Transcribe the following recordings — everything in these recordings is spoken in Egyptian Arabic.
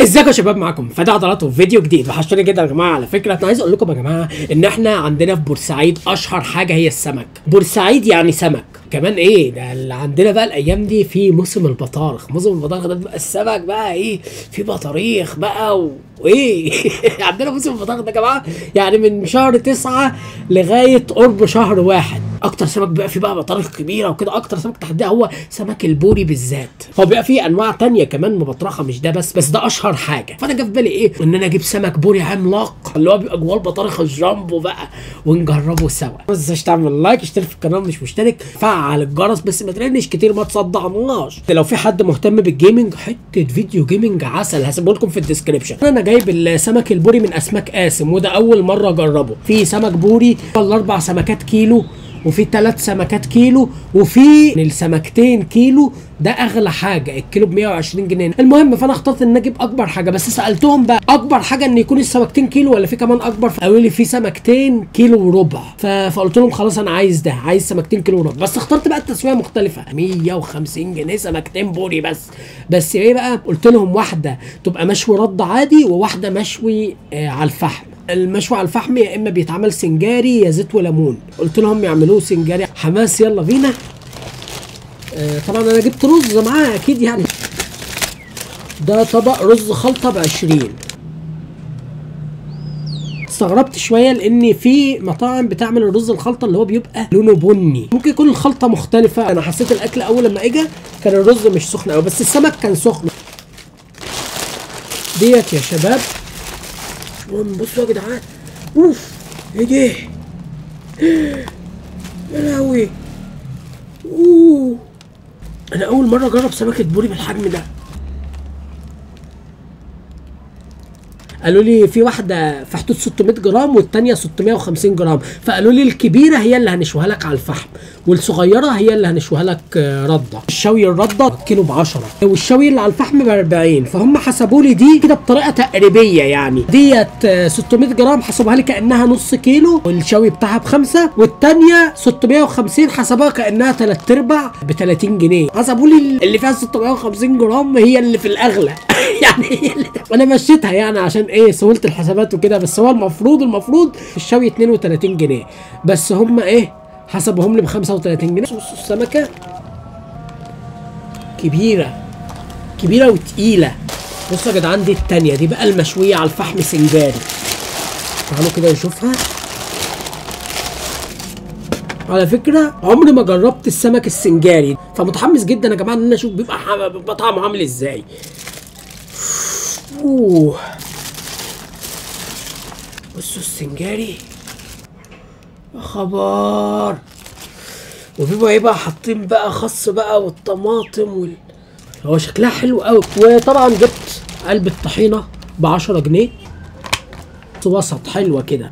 ازيكم يا شباب معاكم فتح عضلات وفيديو جديد وحشتوني جدا يا جماعه على فكره انا عايز اقول لكم يا جماعه ان احنا عندنا في بورسعيد اشهر حاجه هي السمك بورسعيد يعني سمك كمان ايه ده اللي عندنا بقى الايام دي في موسم البطارخ موسم البطارخ ده بيبقى السمك بقى ايه في بطاريخ بقى و... وايه عندنا موسم البطارخ ده يا جماعه يعني من شهر تسعة لغايه قرب شهر واحد اكتر سمك بيبقى فيه بقى بطارخ كبيره وكده اكتر سمك تحديدا هو سمك البوري بالذات هو بيبقى فيه انواع تانية كمان مبطرخه مش ده بس بس ده اشهر حاجه فانا جه في بالي ايه ان انا اجيب سمك بوري عملاق اللي هو بيبقى جواه البطارخ الجامبو بقى ونجربه سوا ما تنساش تعمل لايك اشترك في القناه مش مشترك فعل الجرس بس ما ترنش كتير ما تصدعناش لو في حد مهتم بالجيمنج حته فيديو جيمنج عسل هسيبه لكم في الديسكربشن انا جايب السمك البوري من اسماك قاسم وده اول مره اجربه في سمك بوري الاربع سمكات كيلو وفي ثلاث سمكات كيلو وفي السمكتين كيلو ده اغلى حاجه الكيلو ب 120 جنيه المهم فانا اخترت ان اجيب اكبر حاجه بس سالتهم بقى اكبر حاجه ان يكون السمكتين كيلو ولا في كمان اكبر قالوا لي في سمكتين كيلو وربع ف... فقلت لهم خلاص انا عايز ده عايز سمكتين كيلو وربع بس اخترت بقى التسويه مختلفه 150 جنيه سمكتين بوري بس بس ايه بقى قلت لهم واحده تبقى مشوي رد عادي وواحده مشوي آه على الفحم المشوي على الفحم يا اما بيتعمل سنجاري يا زيت وليمون قلت لهم يعملوه سنجاري حماس يلا بينا آه طبعا انا جبت رز معاه اكيد يعني ده طبق رز خلطه ب 20 استغربت شويه لان في مطاعم بتعمل الرز الخلطه اللي هو بيبقى لونه بني ممكن يكون الخلطه مختلفه انا حسيت الاكل اول لما اجى كان الرز مش سخن قوي بس السمك كان سخن ديت يا شباب بصوا يا جدعان اوف ايه ده يا لهوي اوه انا اول مره اجرب سمكه بوري بالحجم ده قالوا لي في واحده في حدود 600 جرام والتانيه 650 جرام فقالوا لي الكبيره هي اللي هنشويها لك على الفحم والصغيره هي اللي هنشويها لك رده الشوي الرده كيلو ب 10 والشوي اللي على الفحم ب 40 فهم حسبوا لي دي كده بطريقه تقريبيه يعني ديت 600 جرام حسبوها لي كانها نص كيلو والشوي بتاعها بخمسه والتانيه 650 حسبوها كانها ثلاث ارباع ب 30 جنيه حسبوا لي اللي فيها 650 جرام هي اللي في الاغلى يعني هي اللي وانا مشيتها يعني عشان ايه سهوله الحسابات وكده بس هو المفروض المفروض الشوي 32 جنيه بس هم ايه حسبهم لي ب 35 جنيه بصوا السمكه كبيره كبيره وتقيله بصوا يا جدعان دي التانية دي بقى المشوية على الفحم سنجاري تعالوا كده نشوفها على فكرة عمري ما جربت السمك السنجاري فمتحمس جدا يا جماعة ان انا اشوف بيبقى بيبقى طعمه عامل ازاي اوه بصوا السنجاري يا خبر وبيبقى ايه بقى حاطين بقى خس بقى والطماطم وال... هو شكلها حلو قوي وطبعا جبت علبة طحينة ب 10 جنيه وسط حلوة كده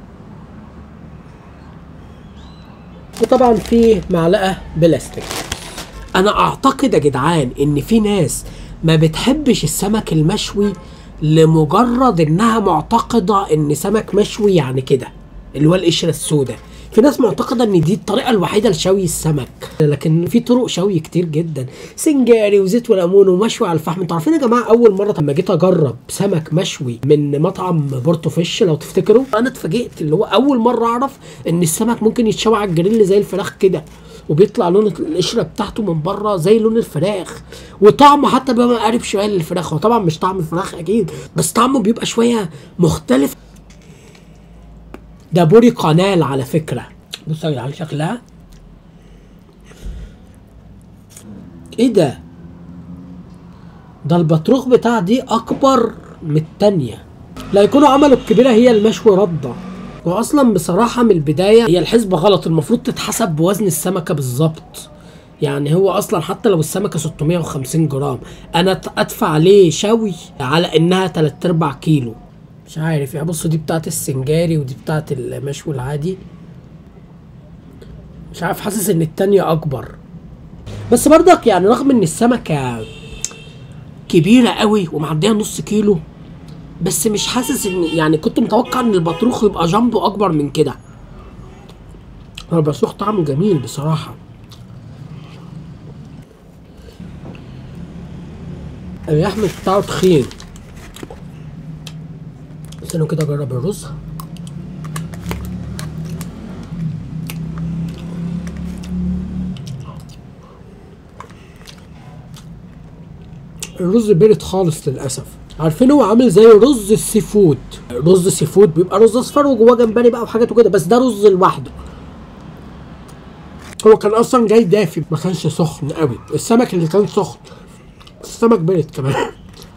وطبعا في معلقة بلاستيك انا اعتقد يا جدعان ان في ناس ما بتحبش السمك المشوي لمجرد انها معتقده ان سمك مشوي يعني كده اللي هو القشره السوداء في ناس معتقده ان دي الطريقه الوحيده لشوي السمك لكن في طرق شوي كتير جدا سنجاري وزيت وليمون ومشوي على الفحم انتوا عارفين يا جماعه اول مره لما جيت اجرب سمك مشوي من مطعم بورتو فيش لو تفتكروا انا اتفاجئت اللي هو اول مره اعرف ان السمك ممكن يتشوي على الجريل زي الفراخ كده وبيطلع لون القشره بتاعته من بره زي لون الفراخ وطعمه حتى بيبقى قريب شويه للفراخ هو طبعا مش طعم الفراخ اكيد بس طعمه بيبقى شويه مختلف ده بوري قنال على فكره بصوا يا جدعان شكلها ايه ده ده البطروخ بتاع دي اكبر من التانية لا يكونوا عملوا الكبيره هي المشوي رده واصلا بصراحه من البدايه هي الحسبه غلط المفروض تتحسب بوزن السمكه بالظبط يعني هو اصلا حتى لو السمكه 650 جرام انا ادفع ليه شوي على انها 3 ارباع كيلو مش عارف يعني بصوا دي بتاعت السنجاري ودي بتاعت المشوي العادي مش عارف حاسس ان التانية اكبر بس برضك يعني رغم ان السمكه كبيره قوي ومعديه نص كيلو بس مش حاسس ان يعني كنت متوقع ان البطروخ يبقى جنبه اكبر من كده هو البطروخ طعمه جميل بصراحه اللحم بتاعه تخين استنوا كده اجرب الرز الرز بارد خالص للاسف عارفين هو عامل زي رز السي فود رز السي فود بيبقى رز اصفر وجواه جمبري بقى وحاجات وكده بس ده رز لوحده هو كان اصلا جاي دافي ما كانش سخن قوي السمك اللي كان سخن السمك بارد كمان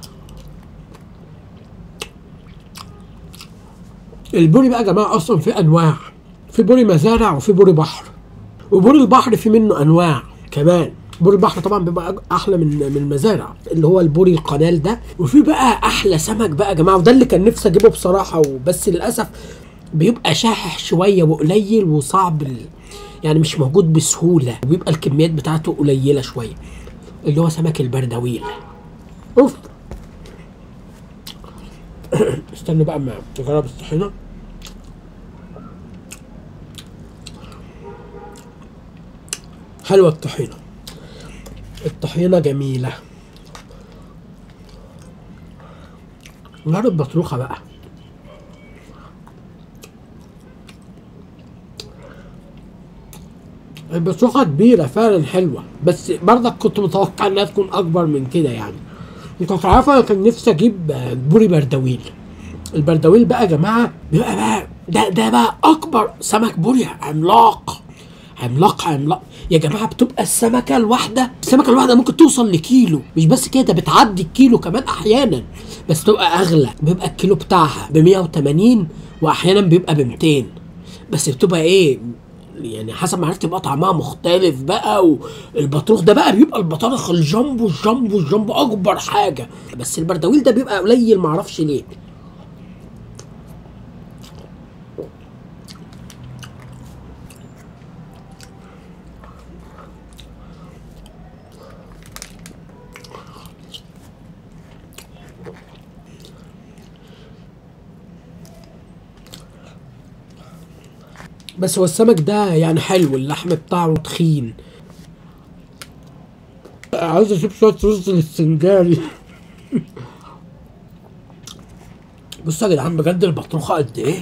البوري بقى يا جماعه اصلا في انواع في بوري مزارع وفي بوري بحر وبوري البحر في منه انواع كمان بوري البحر طبعا بيبقى أج- احلى من من المزارع اللي هو البوري القنال ده وفي بقى احلى سمك بقى يا جماعه وده اللي كان نفسي اجيبه بصراحه وبس للاسف بيبقى شاحح شويه وقليل وصعب ال... يعني مش موجود بسهوله وبيبقى الكميات بتاعته قليله شويه اللي هو سمك البردويل اوف استنوا بقى اما نجرب الطحينه حلوه الطحينه الطحينه جميله نجرب بطروخه بقى البطروخه كبيره فعلا حلوه بس برضك كنت متوقع انها تكون اكبر من كده يعني انت عارفه انا كان نفسي اجيب آه، بوري بردويل البردويل بقى يا جماعه بيبقى بقى ده ده بقى اكبر سمك بوري عملاق عملاق عملاق يا جماعه بتبقى السمكه الواحده السمكه الواحده ممكن توصل لكيلو مش بس كده بتعدي الكيلو كمان احيانا بس تبقى اغلى بيبقى الكيلو بتاعها ب 180 واحيانا بيبقى ب 200 بس بتبقى ايه يعني حسب ما عرفت يبقى طعمها مختلف بقى والبطروخ ده بقى بيبقى البطارخ الجامبو الجامبو الجامبو اكبر حاجه بس البردويل ده بيبقى قليل معرفش ليه بس هو السمك ده يعني حلو اللحم بتاعه تخين عاوز اشوف شويه رز للسنجاري بصوا يا جدعان بجد البطروخه قد ايه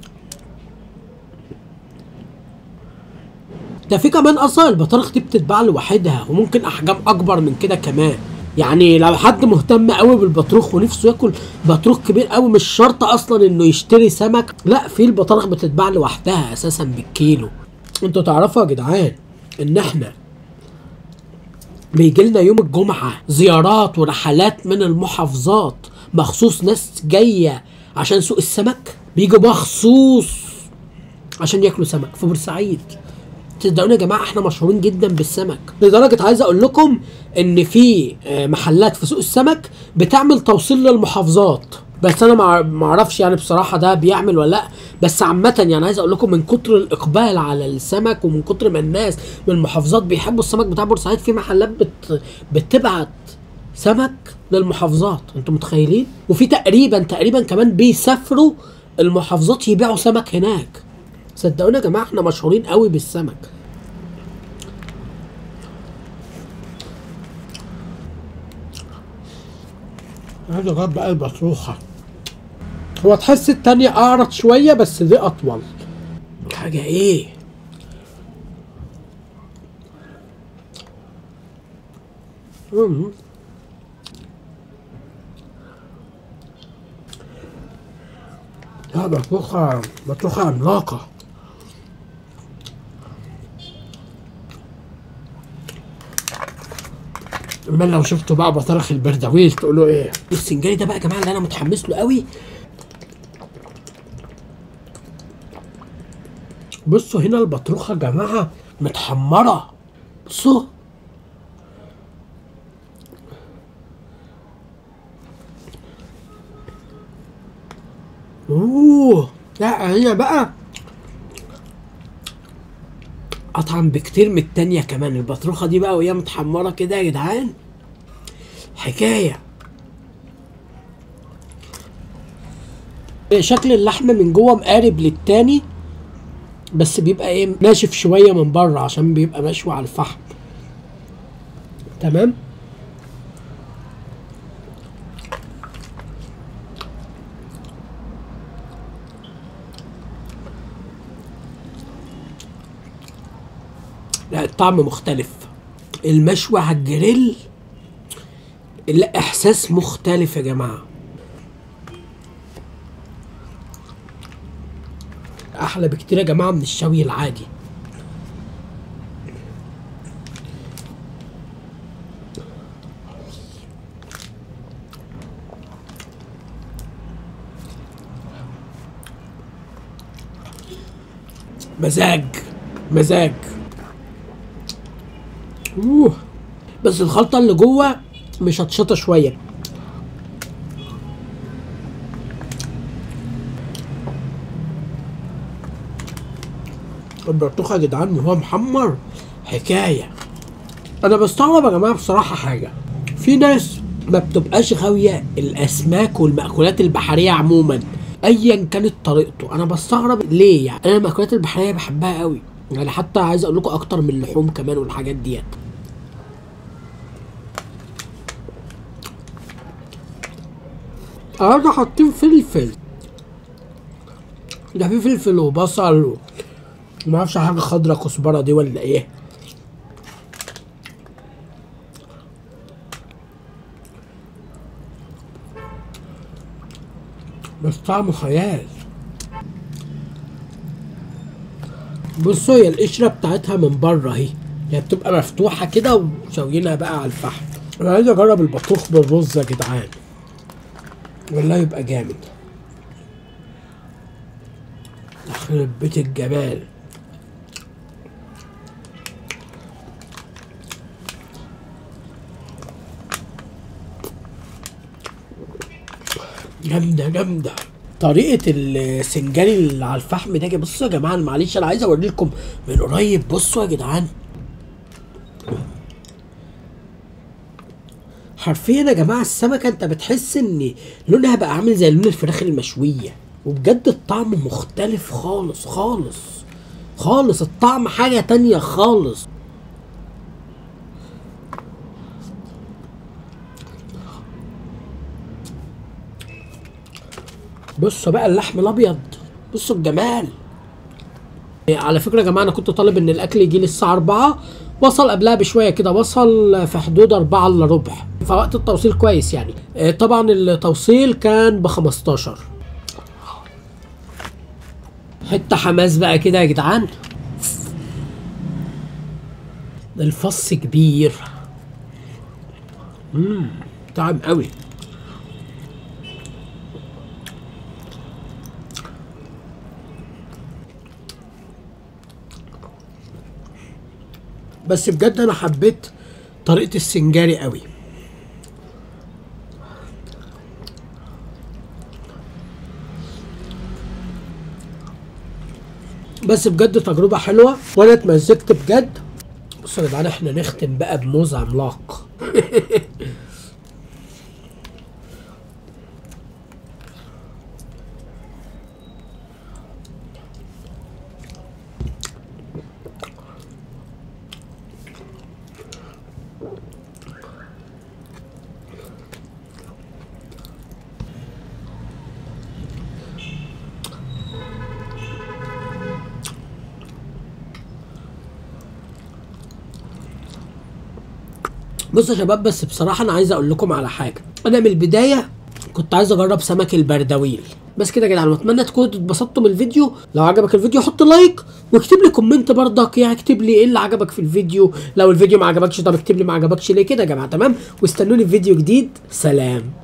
ده في كمان اصلا البطارخ دي بتتباع لوحدها وممكن احجام اكبر من كده كمان يعني لو حد مهتم قوي بالبطروخ ونفسه ياكل بطروخ كبير قوي مش شرط اصلا انه يشتري سمك لا في البطارخ بتتباع لوحدها اساسا بالكيلو انتوا تعرفوا يا جدعان ان احنا بيجي لنا يوم الجمعة زيارات ورحلات من المحافظات مخصوص ناس جاية عشان سوق السمك بيجوا مخصوص عشان ياكلوا سمك في بورسعيد تصدقوني يا جماعه احنا مشهورين جدا بالسمك لدرجه عايز اقول لكم ان في آه، محلات في سوق السمك بتعمل توصيل للمحافظات بس انا ما ما اعرفش يعني بصراحه ده بيعمل ولا لا بس عامه يعني عايز اقول لكم من كتر الاقبال على السمك ومن كتر ما الناس من المحافظات بيحبوا السمك بتاع بورسعيد في محلات بت بتبعت سمك للمحافظات انتوا متخيلين وفي تقريبا تقريبا كمان بيسافروا المحافظات يبيعوا سمك هناك صدقوني يا جماعه احنا مشهورين قوي بالسمك عايز اجرب بقى البطروخه هو تحس التانية اعرض شوية بس دي اطول حاجة ايه مم. لا بطروخة بطروخة عملاقة اما لو شفتوا بقى بطرخ البردويل تقولوا ايه السنجاري ده بقى يا جماعه اللي انا متحمس له قوي بصوا هنا البطروخه يا جماعه متحمره بصوا اوه لا هنا بقى اطعم بكتير من التانية كمان البطروخة دي بقى وهي متحمرة كده يا جدعان حكاية شكل اللحم من جوه مقارب للتاني بس بيبقى ايه ناشف شوية من بره عشان بيبقى مشوي على الفحم تمام الطعم مختلف المشوي على الجريل لا احساس مختلف يا جماعه احلى بكتير يا جماعه من الشوي العادي مزاج مزاج اوه بس الخلطه اللي جوه مشطشطه شويه البرتوخ يا جدعان وهو محمر حكايه انا بستغرب يا جماعه بصراحه حاجه في ناس ما بتبقاش غاويه الاسماك والمأكولات البحريه عموما ايا كانت طريقته انا بستغرب ليه يعني انا المأكولات البحريه بحبها قوي يعني حتى عايز اقول لكم اكتر من اللحوم كمان والحاجات ديت اه ده حاطين فلفل ده في فلفل وبصل و... ما اعرفش حاجه خضرا كزبره دي ولا ايه بس طعمه خيال بصوا هي القشره بتاعتها من بره اهي هي بتبقى مفتوحه كده وشوينها بقى على الفحم انا عايز اجرب البطوخ بالرز يا جدعان والله يبقى جامد يخرب بيت الجمال جامدة جامدة طريقة السنجاري اللي على الفحم ده بصوا يا جماعة معلش أنا عايز أوري لكم من قريب بصوا يا جدعان حرفيا يا جماعة السمكة أنت بتحس إن لونها بقى عامل زي لون الفراخ المشوية وبجد الطعم مختلف خالص خالص خالص الطعم حاجة تانية خالص بصوا بقى اللحم الابيض بصوا الجمال على فكره يا جماعه انا كنت طالب ان الاكل يجي لي الساعه 4 وصل قبلها بشويه كده وصل في حدود 4 الا ربع فوقت التوصيل كويس يعني آه، طبعا التوصيل كان ب 15 حته حماس بقى كده يا جدعان الفص كبير امم طعم قوي بس بجد انا حبيت طريقه السنجاري قوي بس بجد تجربه حلوه وانا اتمزجت بجد بصوا يا جدعان احنا نختم بقى بموز عملاق بصوا يا شباب بس بصراحة أنا عايز أقول لكم على حاجة أنا من البداية كنت عايز أجرب سمك البردويل بس كده يا جدعان اتمنى تكونوا اتبسطتوا من الفيديو لو عجبك الفيديو حط لايك واكتب لي كومنت برضك يعني اكتب لي ايه اللي عجبك في الفيديو لو الفيديو ما عجبكش طب اكتب لي ما عجبكش ليه كده يا جماعه تمام واستنوني في فيديو جديد سلام